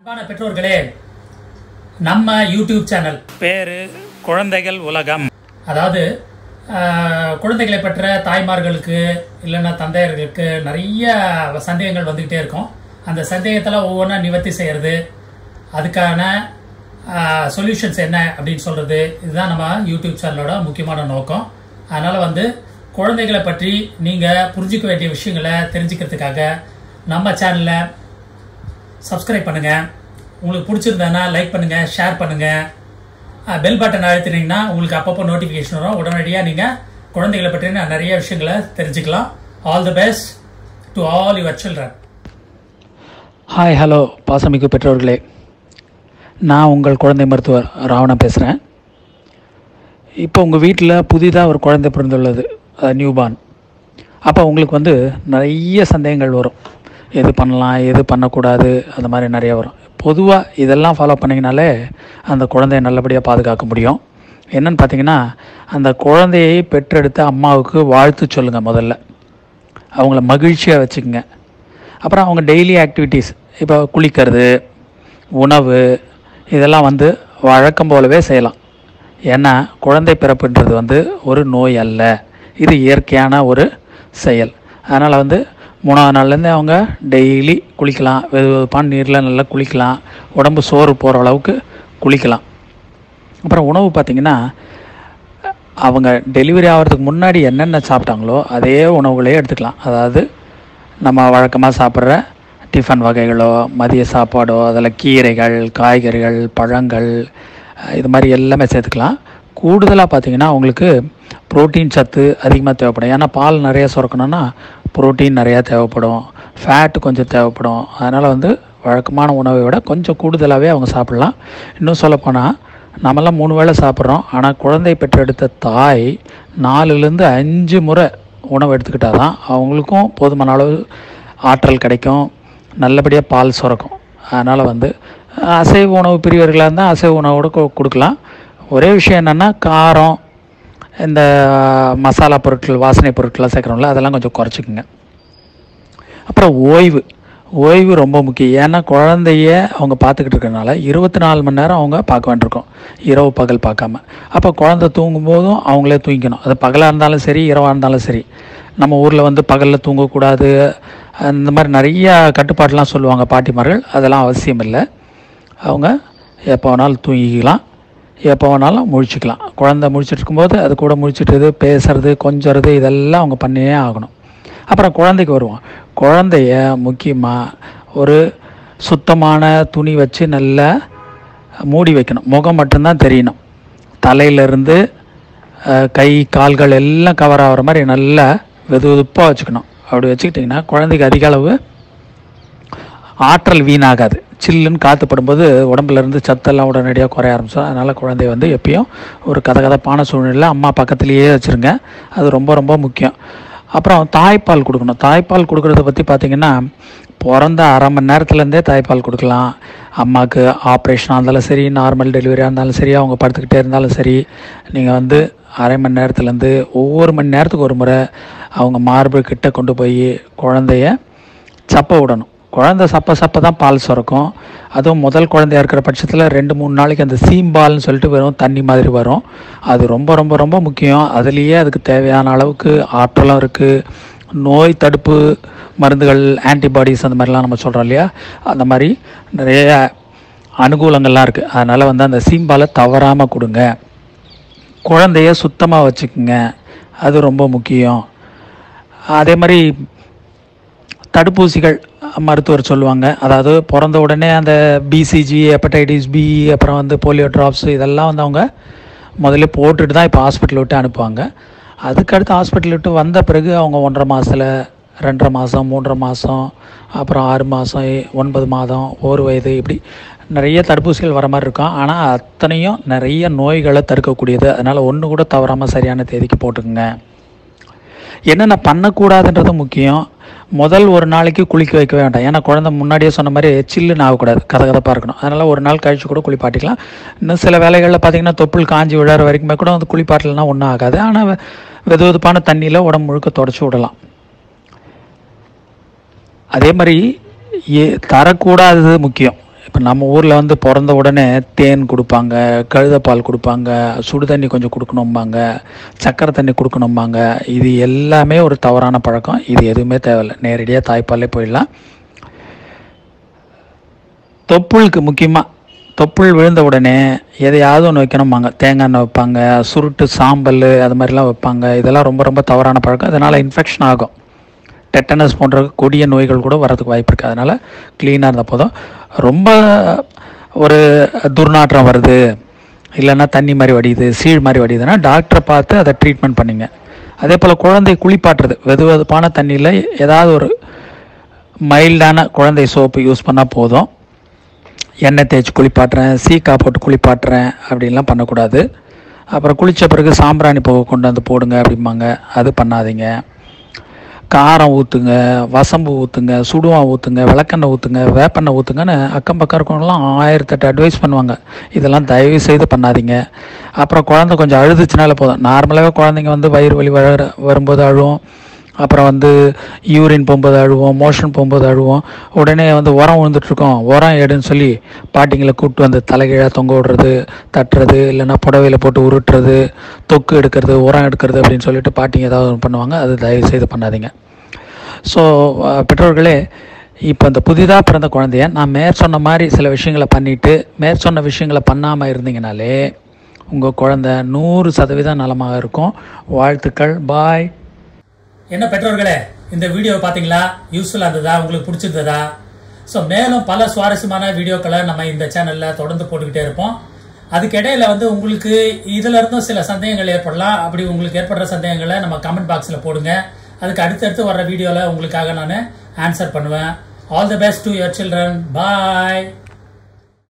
அன்பான பெற்றோர்களே நம்ம யூடியூப் சேனல் பேரு குழந்தைகள் உலகம் அதாவது ஆஹ், குழந்தைகளை பற்ற தாய்மார்களுக்கு இல்லைன்னா தந்தையர்களுக்கு நிறைய சந்தேகங்கள் வந்துக்கிட்டே இருக்கும் அந்த சந்தேகத்தில் ஒவ்வொன்றா நிவர்த்தி செய்கிறது அதுக்கான சொல்யூஷன்ஸ் என்ன அப்படின்னு சொல்கிறது இதுதான் நம்ம யூடியூப் சேனலோட முக்கியமான நோக்கம் அதனால் வந்து குழந்தைகளை பற்றி நீங்கள் புரிஞ்சிக்க வேண்டிய விஷயங்களை தெரிஞ்சுக்கிறதுக்காக நம்ம சேனலை சப்ஸ்கிரைப் பண்ணுங்க உங்களுக்கு பிடிச்சிருந்ததுன்னா லைக் பண்ணுங்க ஷேர் பண்ணுங்க பெல் பட்டன் அழுத்தினீங்கன்னா உங்களுக்கு அப்பப்போ நோட்டிஃபிகேஷன் வரும் உடனடியாக நீங்கள் குழந்தைகளை பற்றி நிறைய விஷயங்களை தெரிஞ்சுக்கலாம் all the best to all your children hi hello பாசமிகு பெற்றோர்களே நான் உங்கள் குழந்தை மருத்துவர் ராவணன் பேசுகிறேன் இப்போ உங்கள் வீட்டில் புதிதாக ஒரு குழந்தை பிறந்துள்ளது நியூபார்ன் அப்போ உங்களுக்கு வந்து நிறைய சந்தேகங்கள் வரும் எது பண்ணலாம் எது பண்ணக்கூடாது அந்த மாதிரி நிறைய வரும் பொதுவாக இதெல்லாம் ஃபாலோ பண்ணிங்கனாலே அந்த குழந்தைய நல்லபடியாக பாதுகாக்க முடியும் என்னன்னு பார்த்தீங்கன்னா அந்த குழந்தையை பெற்றெடுத்த அம்மாவுக்கு வாழ்த்து சொல்லுங்கள் முதல்ல அவங்கள மகிழ்ச்சியாக வச்சுக்கோங்க அப்புறம் அவங்க டெய்லி ஆக்டிவிட்டீஸ் இப்போ குளிக்கிறது உணவு இதெல்லாம் வந்து வழக்கம் போலவே செய்யலாம் ஏன்னா குழந்தை பிறப்புன்றது வந்து ஒரு நோய் அல்ல இது இயற்கையான ஒரு செயல் அதனால் வந்து மூணாவது நாள்லேருந்து அவங்க டெய்லி குளிக்கலாம் வெது வெதுப்பான நீரில் நல்லா குளிக்கலாம் உடம்பு சோறு போகிற அளவுக்கு குளிக்கலாம் அப்புறம் உணவு பார்த்திங்கன்னா அவங்க டெலிவரி ஆகிறதுக்கு முன்னாடி என்னென்ன சாப்பிட்டாங்களோ அதே உணவுகளே எடுத்துக்கலாம் அதாவது நம்ம வழக்கமாக சாப்பிட்ற டிஃபன் வகைகளோ மதிய சாப்பாடோ அதில் கீரைகள் காய்கறிகள் பழங்கள் அஹ் இது மாதிரி எல்லாமே சேர்த்துக்கலாம் கூடுதலாக பார்த்தீங்கன்னா அவங்களுக்கு புரோட்டீன் சத்து அதிகமாக தேவைப்படும் ஏன்னா பால் நிறைய சுரக்கணும்னா புரோட்டீன் நிறையா தேவைப்படும் ஃபேட் கொஞ்சம் தேவைப்படும் அதனால் வந்து வழக்கமான உணவை விட கொஞ்சம் கூடுதலாகவே அவங்க சாப்பிட்லாம் இன்னும் சொல்லப்போனால் நம்மலாம் மூணு வேளை சாப்பிட்றோம் ஆனால் குழந்தை பெற்றெடுத்த தாய் நாலுலேருந்து அஞ்சு முறை உணவு எடுத்துக்கிட்டால் தான் அவங்களுக்கும் போதுமான அளவு ஆற்றல் கிடைக்கும் நல்லபடியாக பால் சுரக்கும் அதனால் வந்து அசைவ உணவு பிரியவர்களாக இருந்தால் அசைவ உணவோடு கொ- கொடுக்கலாம் ஒரே விஷயம் என்னென்னா காரம் இந்த மசாலா பொருட்கள் வாசனை பொருட்கள்லாம் சேர்க்குறோம்ல அதெல்லாம் கொஞ்சம் குறைச்சிக்கோங்க அப்புறம் ஓய்வு ஓய்வு ரொம்ப முக்கியம் ஏன்னா குழந்தைய அவங்க பார்த்துக்கிட்டு இருக்கறனால இருபத்தி நாலு மணி நேரம் அவங்க பார்க்க வேண்டியிருக்கும் இரவு பகல் பார்க்காம அப்போ குழந்தை தூங்கும் போதும் அவங்களே தூங்கிக்கணும் அது பகலாக இருந்தாலும் சரி இரவாக இருந்தாலும் சரி நம்ம ஊரில் வந்து பகலில் தூங்கக்கூடாது அந்த மாதிரி நிறைய கட்டுப்பாடெலாம் சொல்லுவாங்க பாட்டிமார்கள் அதெல்லாம் அவசியம் இல்லை அவங்க எப்போ வேணாலும் தூங்கிக்கலாம் எப்போ வேணாலும் முழிச்சுக்கலாம் குழந்தை முழிச்சிட்டு இருக்கும்போது அது கூட முழிச்சிட்டு பேசுறது கொஞ்சறது இதெல்லாம் அவங்க பண்ணியே ஆகணும் அப்புறம் குழந்தைக்கு வருவோம் குழந்தைய முக்கியமாக ஒரு சுத்தமான துணி வச்சு நல்லா மூடி வைக்கணும் முகம் மட்டும்தான் தெரியணும் தலையிலேருந்து கை கால்கள் எல்லாம் கவர் ஆகிற மாதிரி நல்லா வெது வெதுப்பாக வச்சுக்கணும் அப்படி வச்சுக்கிட்டிங்கன்னா குழந்தைக்கு அதிக அளவு ஆற்றல் வீணாகாது சில்லுன்னு காற்று படும்போது உடம்புல இருந்து சத்தெல்லாம் உடனடியாக குறைய ஆரம்பிச்சிடும் அதனால் குழந்தைய வந்து எப்பயும் ஒரு கதகதப்பான சூழ்நிலையில் அம்மா பக்கத்துலேயே வச்சுருங்க அது ரொம்ப ரொம்ப முக்கியம் அப்புறம் தாய்ப்பால் கொடுக்கணும் தாய்ப்பால் கொடுக்கறத பற்றி பார்த்தீங்கன்னா பிறந்த அரை மணி நேரத்துலேருந்தே தாய்ப்பால் கொடுக்கலாம் அம்மாவுக்கு ஆப்ரேஷனாக இருந்தாலும் சரி நார்மல் டெலிவரியாக இருந்தாலும் சரி அவங்க படுத்துக்கிட்டே இருந்தாலும் சரி நீங்கள் வந்து அரை மணி நேரத்துலேருந்து ஒவ்வொரு மணி நேரத்துக்கு ஒரு முறை அவங்க மார்பு கிட்ட கொண்டு போய் குழந்தைய சப்ப விடணும் குழந்தை சப்ப சப்ப தான் பால் சுரக்கும் அதுவும் முதல் குழந்தையா இருக்கிற பட்சத்தில் ரெண்டு மூணு நாளைக்கு அந்த சீம்பால்னு சொல்லிட்டு வெறும் தண்ணி மாதிரி வரும் அது ரொம்ப ரொம்ப ரொம்ப முக்கியம் அதுலேயே அதுக்கு தேவையான அளவுக்கு ஆற்றலும் இருக்குது நோய் தடுப்பு மருந்துகள் ஆன்டிபாடிஸ் அந்த மாதிரிலாம் நம்ம சொல்கிறோம் இல்லையா அந்த மாதிரி நிறைய அனுகூலங்கள்லாம் இருக்குது அதனால் வந்து அந்த சீம்பாலை தவறாமல் கொடுங்க குழந்தைய சுத்தமாக வச்சுக்குங்க அது ரொம்ப முக்கியம் அதே மாதிரி தடுப்பூசிகள் மருத்துவர் சொல்லுவாங்க அதாவது பிறந்த உடனே அந்த பிசிஜி ஹெப்படைட்டிஸ் பி அப்புறம் வந்து போலியோ ட்ராப்ஸ் இதெல்லாம் வந்து அவங்க முதல்ல போட்டுட்டு தான் இப்போ ஹாஸ்பிட்டல் விட்டு அனுப்புவாங்க அதுக்கடுத்து ஹாஸ்பிட்டல் விட்டு வந்த பிறகு அவங்க ஒன்றரை மாதத்தில் ரெண்டரை மாதம் மூன்றரை மாதம் அப்புறம் ஆறு மாதம் ஒன்பது மாதம் ஒரு வயது இப்படி நிறைய தடுப்பூசிகள் வர மாதிரி இருக்கும் ஆனால் அத்தனையும் நிறைய நோய்களை தடுக்கக்கூடியது அதனால் ஒன்று கூட தவறாமல் சரியான தேதிக்கு போட்டுக்குங்க என்னென்ன பண்ணக்கூடாதுன்றது முக்கியம் முதல் ஒரு நாளைக்கு குளிக்க வைக்க வேண்டாம் ஏன்னா குழந்தை முன்னாடியே சொன்ன மாதிரி சில்லுன்னு ஆகக்கூடாது கதகதப்பாக இருக்கணும் அதனால் ஒரு நாள் கழிச்சு கூட குளிப்பாட்டிக்கலாம் இன்னும் சில வேலைகளில் பார்த்தீங்கன்னா தொப்புள் காஞ்சி விழாற வரைக்குமே கூட வந்து குளிப்பாட்டலைன்னா ஒன்றும் ஆகாது ஆனால் வெது வெதுப்பான தண்ணியில் உடம்பு முழுக்க தொடச்சி விடலாம் அதே மாதிரி ஏ தரக்கூடாதது முக்கியம் இப்போ நம்ம ஊரில் வந்து பிறந்த உடனே தேன் கொடுப்பாங்க கழுதைப்பால் கொடுப்பாங்க சுடு தண்ணி கொஞ்சம் கொடுக்கணும்பாங்க சக்கரை தண்ணி கொடுக்கணும்பாங்க இது எல்லாமே ஒரு தவறான பழக்கம் இது எதுவுமே தேவையில்லை நேரடியாக தாய்ப்பாலே போயிடலாம் தொப்புளுக்கு முக்கியமாக தொப்புள் விழுந்த உடனே எதையாவது ஒன்று வைக்கணும்பாங்க தேங்காய் எண்ணெய் வைப்பாங்க சுருட்டு சாம்பல் அது மாதிரிலாம் வைப்பாங்க இதெல்லாம் ரொம்ப ரொம்ப தவறான பழக்கம் இதனால் இன்ஃபெக்ஷன் ஆகும் டெட்டனஸ் போன்ற கொடிய நோய்கள் கூட வரதுக்கு வாய்ப்பு இருக்குது அதனால் க்ளீனாக இருந்த போதும் ரொம்ப ஒரு துர்நாற்றம் வருது இல்லைன்னா தண்ணி மாதிரி வடியுது சீழ் மாதிரி வடியுதுன்னா டாக்டரை பார்த்து அதை ட்ரீட்மெண்ட் பண்ணிங்க அதே போல் குழந்தை குளிப்பாட்டுறது வெது வெதுப்பான தண்ணியில் ஏதாவது ஒரு மைல்டான குழந்தை சோப்பு யூஸ் பண்ணால் போதும் எண்ணெய் தேய்ச்சி குளிப்பாட்டுறேன் சீக்கா போட்டு குளிப்பாட்டுறேன் அப்படின்லாம் பண்ணக்கூடாது அப்புறம் குளித்த பிறகு சாம்பிராணி பூவை கொண்டு வந்து போடுங்க அப்படிம்பாங்க அது பண்ணாதீங்க காரம் ஊற்றுங்க வசம்பு ஊற்றுங்க சுடுவா ஊற்றுங்க விளக்கெண்ணெய் ஊற்றுங்க வேப்பெண்ணெய் ஊற்றுங்கன்னு அக்கம் பக்கம் இருக்கவங்களாம் ஆயிரத்தெட்டு அட்வைஸ் பண்ணுவாங்க இதெல்லாம் தயவு செய்து பண்ணாதீங்க அப்புறம் குழந்தை கொஞ்சம் அழுதுச்சுனால போதும் நார்மலாகவே குழந்தைங்க வந்து வயிறு வலி வர வரும்போது அழுவும் அப்புறம் வந்து யூரின் போகும்போது அழுவோம் மோஷன் போகும்போது அழுவோம் உடனே வந்து உரம் விழுந்துட்டுருக்கோம் உரம் எடுன்னு சொல்லி பாட்டிங்களை கூப்பிட்டு வந்து தலைகீழாக தொங்க விடுறது தட்டுறது இல்லைன்னா புடவையில் போட்டு உருட்டுறது தொக்கு எடுக்கிறது உரம் எடுக்கிறது அப்படின்னு சொல்லிட்டு பாட்டிங்க ஏதாவது ஒண்ணு பண்ணுவாங்க அது தயவு செய்து பண்ணாதீங்க ஸோ பெற்றோர்களே இப்போ இந்த புதிதாக பிறந்த குழந்தைய நான் மேற் சொன்ன மாதிரி சில விஷயங்களை பண்ணிவிட்டு மேற் சொன்ன விஷயங்களை பண்ணாமல் இருந்தீங்கனாலே உங்கள் குழந்தை நூறு சதவீதம் நலமாக இருக்கும் வாழ்த்துக்கள் பாய் என்ன பெற்றோர்களே இந்த வீடியோ பார்த்தீங்களா யூஸ்ஃபுல்லாக இருந்ததா உங்களுக்கு பிடிச்சிருந்ததா ஸோ மேலும் பல சுவாரஸ்யமான வீடியோக்களை நம்ம இந்த சேனலில் தொடர்ந்து போட்டுக்கிட்டே இருப்போம் அதுக்கு இடையில வந்து உங்களுக்கு இதுல இருந்தும் சில சந்தேகங்கள் ஏற்படலாம் அப்படி உங்களுக்கு ஏற்படுற சந்தேகங்களை நம்ம கமெண்ட் பாக்ஸில் போடுங்க அதுக்கு அடுத்தடுத்து வர்ற வீடியோவில் உங்களுக்காக நான் ஆன்சர் பண்ணுவேன் all the best to your children bye